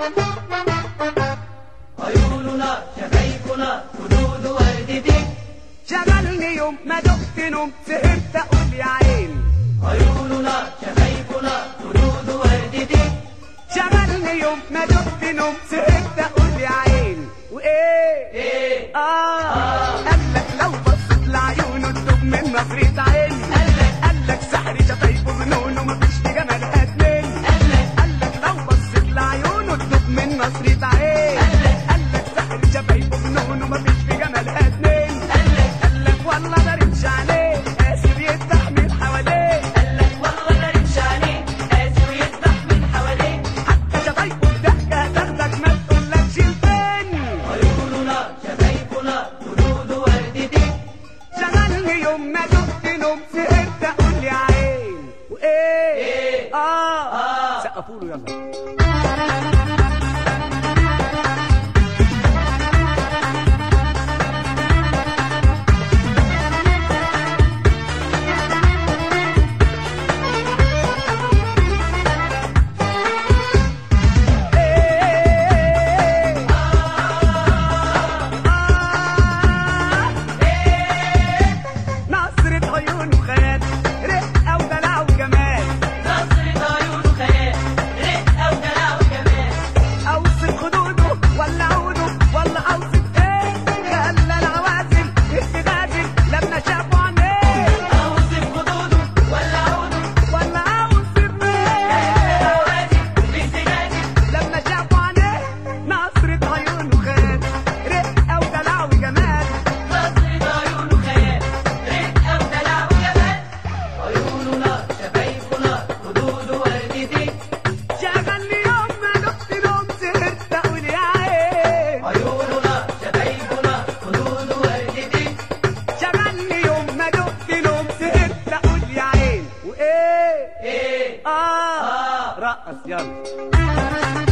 عيوننا شفايفنا خدود وردتك شغلني يوم ما دقت نوم سهرت اقول يا عين عيوننا شفايفنا خدود وردتك شغلني يوم ما دقت نوم سهرت اقول يا عين وايه ايه اه قالك لو بصيت لعيونه تدوب من نظرة عين قالك قالك سحر شفايفه جنونه مفيش في جمالها اتنين قالك قالك لو بصيت لعيونه تدوب من نظرة عين قالك سحر شفايفه جنونه مفيش في جمالها اتنين قالك قالك والله ما رمش عليه قاسي بيستحمل حواليه قالك والله ما رمش عليه قاسي ويسبح من حواليه حتى شفايفه الضحكة تاخدك ما تقولكش الفين عيوننا شفايفنا خدود وردتك شغلني يوم ما دقت نوم سهرت اقول يا عين وايه إيه؟ اه آه. سقفوا له يلا إيه؟ نصرة عيونه خيال رقة ودلع وجمال نصرة عيونه خيال رقة ودلع وجمال اوصف خدوده ولا عوده ولا اوصف ايه خلى العوازل تتغازل لما شافوا عينيه أوصف خدوده ولا عوده ولا اوصف ايه هوادي باستجاجة لما شافوا عينيه نصرة عيونه خيال رقة ودلع وجمال نصرة عيونه خيال رقة ودلع وجمال عيوننا شفايفنا خدود وردتك شغلني يوم ما دقت نوم سهرت اقول يا عين عيوننا شفايفنا خدود وردتك شغلني يوم ما دقت نوم سهرت اقول يا عين وايه ايه اه آه. رقص يلا